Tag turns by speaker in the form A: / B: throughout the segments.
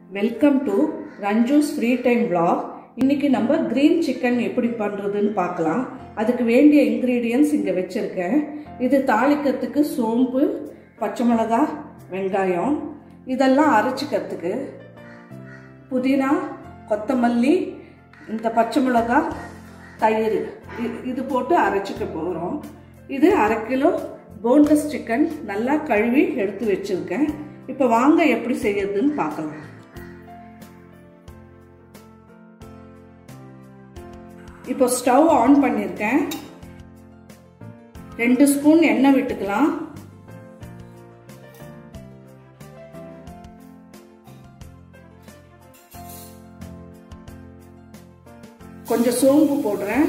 A: welcome to Ranju's free time vlog இன்னைக்கு நம்ம green chicken எப்படி பண்ணுறதுன்னு பார்க்கலாம் அதுக்கு வேண்டிய இன்க்ரீடியன்ஸ் இங்கே வச்சுருக்கேன் இது தாளிக்கிறதுக்கு சோம்பு பச்சை மிளகா வெங்காயம் இதெல்லாம் அரைச்சிக்கிறதுக்கு புதினா கொத்தமல்லி இந்த பச்சை மிளகா தயிர் இ- இது போட்டு அரைச்சிக்க போகிறோம் இது அரை கிலோ போன்லெஸ் சிக்கன் நல்லா கழுவி எடுத்து வச்சுருக்கேன் இப்போ வாங்க எப்படி செய்யறதுன்னு பார்க்கலாம் இப்போ ஸ்டவ் ஆன் பண்ணியிருக்கேன் ரெண்டு ஸ்பூன் எண்ணெய் விட்டுக்கலாம் கொஞ்சம் சோம்பு போடுறேன்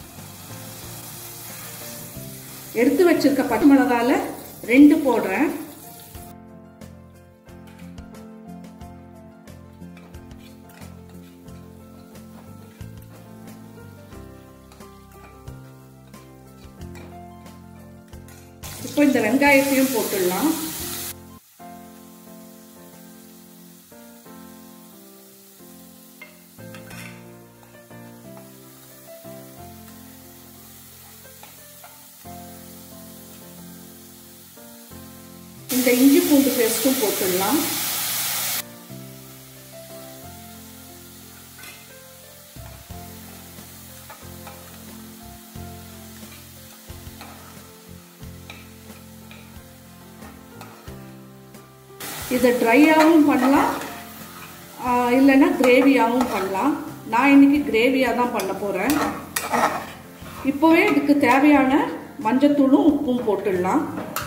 A: எடுத்து வச்சிருக்க பச்சை மிளகால ரெண்டு போடுறேன் இப்போ இந்த வெங்காயத்தையும் போட்டுடலாம் இந்த இஞ்சி பூண்டு பேஸ்ட்டும் போட்டுடலாம் இதை ட்ரையாகவும் பண்ணலாம் ஆஹ் இல்லைன்னா கிரேவியாகவும் பண்ணலாம் நான் இன்னைக்கு கிரேவியாக தான் பண்ண போகிறேன் இப்போவே இதுக்கு தேவையான மஞ்சத்தூளும் உப்பும் போட்டுடலாம்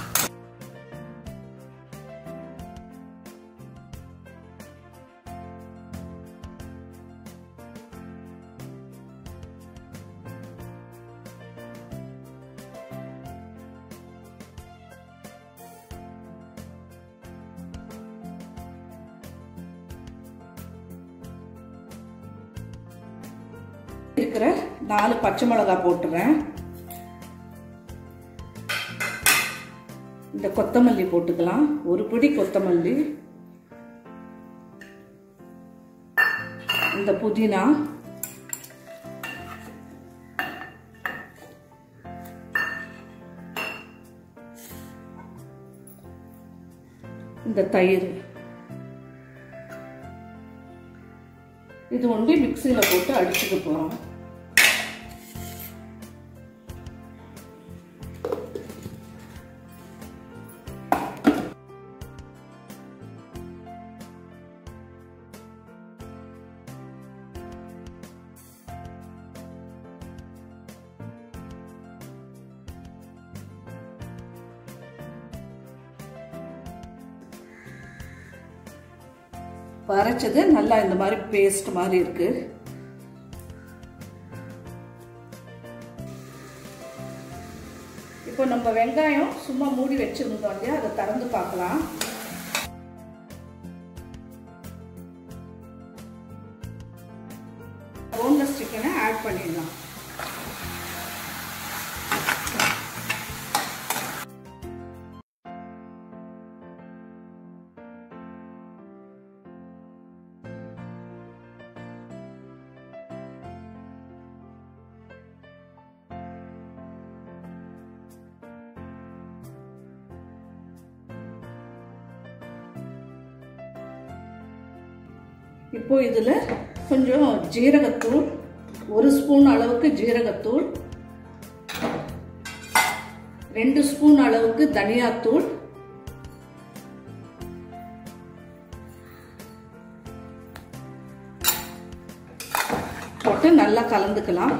A: இருக்கிற நாலு பச்சை மிளகாய் போட்டுறேன் இந்த கொத்தமல்லி போட்டுக்கலாம் ஒரு பிடி கொத்தமல்லி இந்த புதினா இந்த தயிர் இது ஒண்டி மிக்சியில் போட்டு அடிச்சுக்க போகிறோம் அரைச்சது நல்லா இந்த மாதிரி பேஸ்ட் மாதிரி இருக்கு இப்போ நம்ம வெங்காயம் சும்மா மூடி வச்சிருந்தோம் இல்லையா அதை திறந்து பார்க்கலாம் போன்லெஸ் சிக்கனை ஆட் பண்ணிடலாம் இப்போ இதில் கொஞ்சம் ஜீரகத்தூள் ஒரு ஸ்பூன் அளவுக்கு ஜீரகத்தூள் ரெண்டு ஸ்பூன் அளவுக்கு தனியாத்தூள் போட்டு நல்லா கலந்துக்கலாம்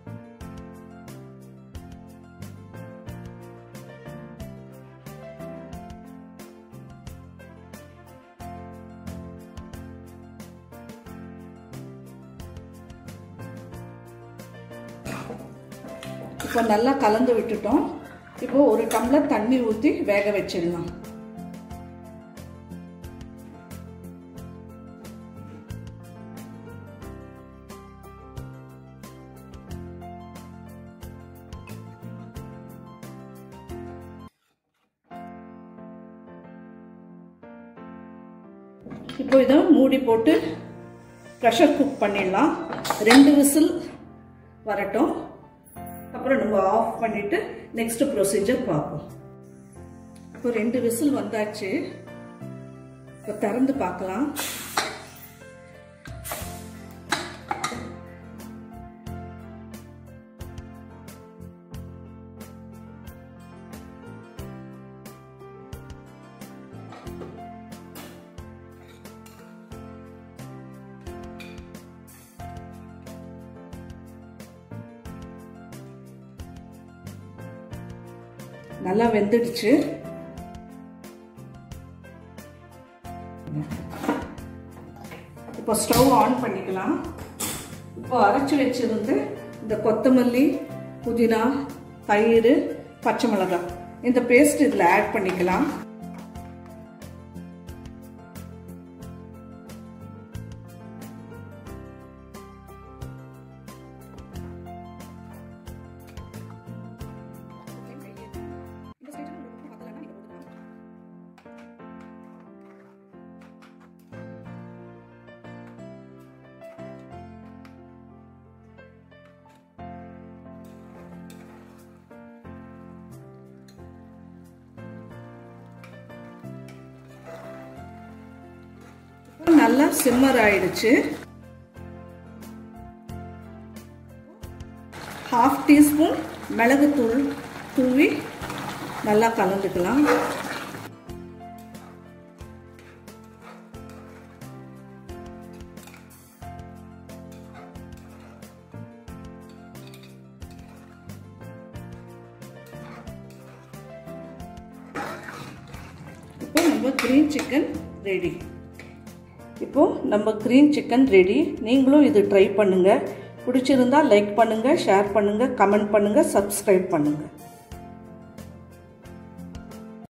A: இப்போ நல்லா கலந்து விட்டுட்டோம் இப்போ ஒரு டம்ளர் தண்ணி ஊற்றி வேக வச்சிடலாம் இப்போ இதை மூடி போட்டு ப்ரெஷர் குக் பண்ணிடலாம் ரெண்டு விசில் வரட்டும் அப்புறம் நம்ம ஆஃப் பண்ணிவிட்டு நெக்ஸ்ட் ப்ரொசீஜர் பார்ப்போம் இப்போ ரெண்டு விசில் வந்தாச்சு இப்போ திறந்து பார்க்கலாம் நல்லா வெந்துடுச்சு இப்போ ஸ்டவ் ஆன் பண்ணிக்கலாம் இப்போ அரைச்சி வச்சிருந்து இந்த கொத்தமல்லி புதினா தயிர் பச்சை மிளகாய் இந்த பேஸ்ட் இதில் ஆட் பண்ணிக்கலாம் நல்லா சிம்மர் ஆயிடுச்சு ஹாஃப் டீஸ்பூன் மிளகுத்தூள் தூவி நல்லா கலந்துக்கலாம் இப்போ நம்ம க்ரீன் சிக்கன் ரெடி இப்போது நம்ம க்ரீன் சிக்கன் ரெடி நீங்களும் இது ட்ரை பண்ணுங்கள் பிடிச்சிருந்தா லைக் பண்ணுங்கள் ஷேர் பண்ணுங்கள் கமெண்ட் பண்ணுங்கள் சப்ஸ்கிரைப் பண்ணுங்கள்